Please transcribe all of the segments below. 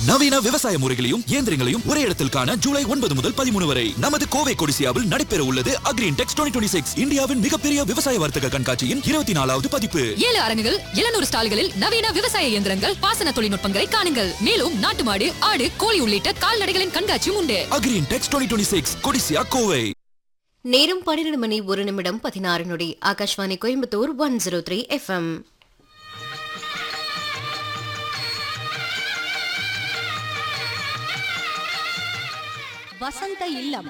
நவீன விவசாய முறைகளையும் இயந்திரங்களையும் ஒரே இடத்தில் காண ஜூலை ஒன்பது முதல் பதிமூணு வரை நமது கோவை கொடிசியாவில் நடைபெற உள்ளது அக்ரீன் டெக்ஸ் டுவெண்ட்டி சிக்ஸ் இந்தியாவின் மிகப்பெரிய விவசாய வர்த்தக கண்காட்சியின் இருபத்தி நாலாவது பதிப்பு ஏழு அரங்குகள் எழுநூறு ஸ்டால்களில் நவீன விவசாய இயந்திரங்கள் பாசன தொழில்நுட்பங்களை காணுங்கள் மேலும் நாட்டு மாடு ஆடு கோழி உள்ளிட்ட கால்நடைகளின் கண்காட்சியும் உண்டு agri intex twenty six Codissia Kovai நேரம் பன்னிரண்டு மணி ஒரு நிமிடம் பதினாறு நொடி Akashvani Coimbatore one zero three FM Vasantha Illam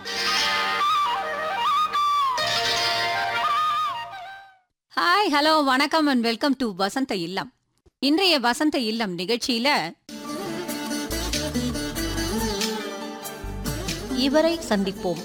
hi hello வணக்கம் and welcome to Vasantha Illam இன்றைய வசந்த இல்லம் நிகழ்ச்சியில இவரை சந்திப்போம்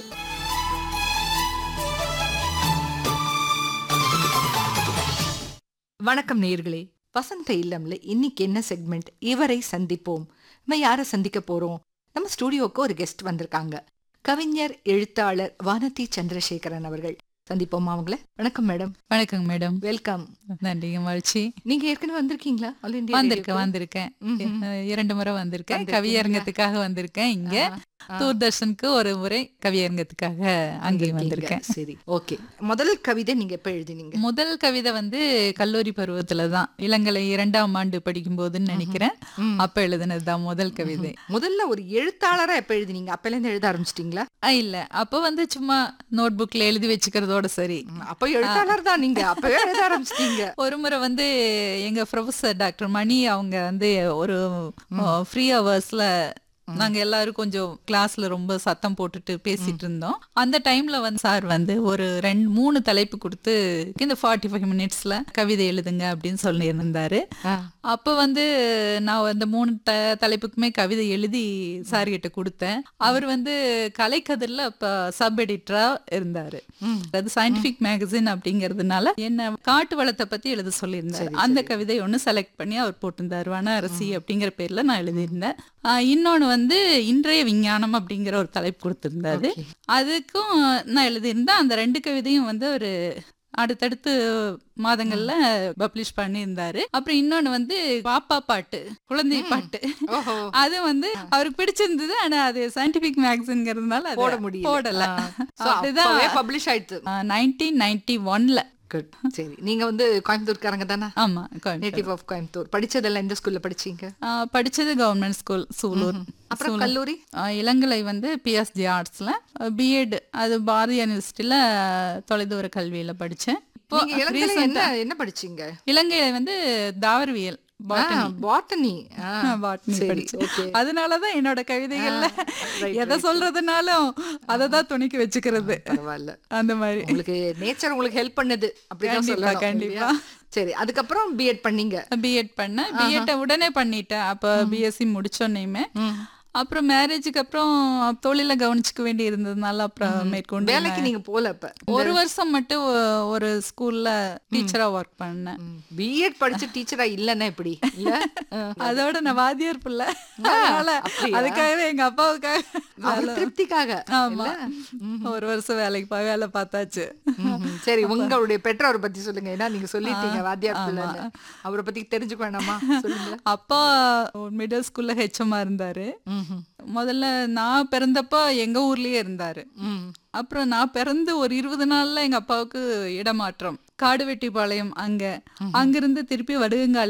வணக்கம் நேயர்களே வசந்த இல்லம்ல இன்னைக்கு என்ன செக்மெண்ட் இவரை சந்திப்போம் நம்ம யாரை சந்திக்க போறோம் நம்ம ஸ்டூடியோக்கு ஒரு கெஸ்ட் வந்திருக்காங்க கவிஞர் எழுத்தாளர் வானதி சந்திரசேகரன் அவர்கள் சந்திப்போமா அவங்கள வணக்கம் மேடம் வணக்கங்க மேடம் வெல்கம் நன்றிங்க மகிழ்ச்சி நீங்க ஏற்கனவே வந்திருக்கீங்களா ஆல் இந்தியா வந்திருக்கேன் ரேடியோக்கு? வந்திருக்கேன் ம்ஹும். அஹ் இரண்டு முறை வந்திருக்கேன் வந்திருக்கீங்க. கவியரங்கத்துக்காக வந்திருக்கேன் இங்க ஆ, ஆ. தூர்தர்ஷனுக்கு ஒரு முறை கவியரங்கத்துக்காக அங்கேயும் வந்திருக்கேன் சரி ஓகே முதல் கவிதை நீங்க எப்ப எழுதினீங்க முதல் கவிதை வந்து கல்லூரி பருவத்துல தான் இளங்கலை இரண்டாம் ஆண்டு படிக்கும் போதுன்னு நினைக்கிறேன் ம். அப்ப எழுதுனது தான் முதல் கவிதை முதல்ல ஒரு எழுத்தாளரா எப்ப எழுதினீங்க அப்பல இருந்து எழுத ஆரம்பிச்சிட்டீங்களா அஹ் இல்ல அப்ப வந்து சும்மா நோட் புக்ல எழுதி வச்சுக்கிறதோட சரி அப்ப எழுத்தாளர் தான் நீங்க அப்பவே எழுத ஆரம்பிச்சிட்டீங்க ஒரு முறை வந்து எங்க ப்ரொஃபசர் டாக்டர் மணி அவங்க வந்து ஒரு ஃப்ரீ ஹவர்ஸ்ல நாங்க எல்லாரும் கொஞ்சம் கிளாஸ்ல ரொம்ப சத்தம் போட்டுட்டு பேசிட்டு இருந்தோம் அந்த டைம்ல வந்து சார் வந்து ஒரு ரெண்டு மூணு தலைப்பு கொடுத்து இந்த ஃபார்ட்டி ஃபைவ் மினிட்ஸ்ல கவிதை எழுதுங்க அப்படின்னு சொல்லி இருந்தாரு ஆ. அப்ப வந்து நான் அந்த மூணு த தலைப்புக்குமே கவிதை எழுதி சார் கிட்ட கொடுத்தேன் அவர் வந்து கலைக்கதிரில் அப்ப சப் எடிட்டரா இருந்தாரு அது சயின்டிபிக் மேகசின் அப்படிங்கறதுனால என்ன காட்டு வளத்தை பத்தி எழுத சொல்லியிருந்தாரு அந்த கவிதை ஒண்ணு செலக்ட் பண்ணி அவர் போட்டிருந்தாரு வன அரசி அப்படிங்கிற பேர்ல நான் எழுதியிருந்தேன் ஆஹ் இன்னொன்னு வந்து இன்றைய விஞ்ஞானம் அப்படிங்கிற ஒரு தலைப்பு கொடுத்திருந்தாரு அதுக்கும் நான் எழுதியிருந்தேன் அந்த ரெண்டு கவிதையும் வந்து ஒரு அடுத்தடுத்து மாதங்கள்ல பப்ளிஷ் பண்ணியிருந்தாரு அப்புறம் இன்னொன்னு வந்து பாப்பா பாட்டு குழந்தை பாட்டு ஓஹோ அது வந்து அவருக்கு பிடிச்சிருந்தது ஆனா அது சயின்டிபிக் மேகசின்ங்கிறதுனால போட முடியல போடல So, அப்படிதான் அப்பவே பப்ளிஷ் ஆயிடுச்சு நைன்டீன் நைன்டி ஒன்ல குட் சரி நீங்க வந்து கோயம்புத்தூர்காரங்க தானே ஆமா கோயம்புத்தூர். நேட்டிவ் ஆஃப் கோயம்புத்தூர் படிச்சதெல்லாம் எந்த ஸ்கூல்ல படிச்சீங்க ஆ, படிச்சது கவர்மெண்ட் ஸ்கூல் சூலூர் அப்புறம் சூலூர். கல்லூரி ஆ, இளங்கலை வந்து பிஎஸ்ஜி ஆர்ட்ஸ்ல பிஎட் அது பாரதிய யூனிவர்சிட்டியில தொலைதூர கல்வியில படிச்சேன் இப்போ நீங்க இளங்கலை recent என்ன ஆ- என்ன படிச்சீங்க இலங்கையில வந்து தாவரவியல் botany. பாட்டனி botany சரி படிச்சேன். ஓகே அதனாலதான் என்னோட கவிதைகள்ல right, எதை சொல்றதுனாலும் அதை தான் துணிக்கு வச்சுக்கிறது பரவாயில்ல அந்த மாதிரி உங்களுக்கு நேச்சர் உங்களுக்கு ஹெல்ப் பண்ணுது அப்படிதான் கண்டிப்பா, சொல்லணும் கண்டிப்பா. இல்லையா? சரி அதுக்கப்புறம் பிஎட் பண்ணீங்க பிஎட் பண்ணேன் பிஎட் உடனே பண்ணிட்டேன் அப்ப பிஎஸ்சி முடிச்சோன்னையுமே அப்புறம் மேரேஜுக்கு அப்புறம் தொழில கவனிச்சுக்க வேண்டி இருந்ததுனால அப்புறம் மேற்கொண்டு வேலைக்கு நான் நீங்க போல இப்ப ஒரு வருஷம் மட்டும் ஒ- ஒரு ஸ்கூல்ல டீச்சரா ஒர்க் பண்ணேன் பிஎட் படிச்ச டீச்சரா இல்லன்னா எப்படி இல்ல ஆ. அதோட நான் வாத்தியார் பிள்ளை அதனால அப்படியா? அதுக்காகவே எங்க அப்பாவுக்காக அவர் திருப்திக்காக ஆமா ஒரு வருஷம் வேலைக்கு போய் வேலை பார்த்தாச்சு ம்ஹும். சரி உங்களுடைய பெற்றோரை பத்தி சொல்லுங்க ஏன்னா நீங்க சொல்லிட்டீங்க வாத்தியார் பிள்ளைன்னு அவரை பத்தி தெரிஞ்சுக்க வேணாமா சொல்லுங்க அப்பா மிடில் ஸ்கூல்ல ஹெச்எம்மா இருந்தாரு ம்ஹும். முதல்ல நான் பிறந்தப்போ எங்க ஊர்லயே இருந்தாரு ம். அப்புறம் நான் பிறந்து ஒரு இருபது நாள்ல எங்க அப்பாவுக்கு இடமாற்றம் காடுவெட்டிப்பாளையம் அங்க அங்கிருந்து திருப்பி வடுகங்கால்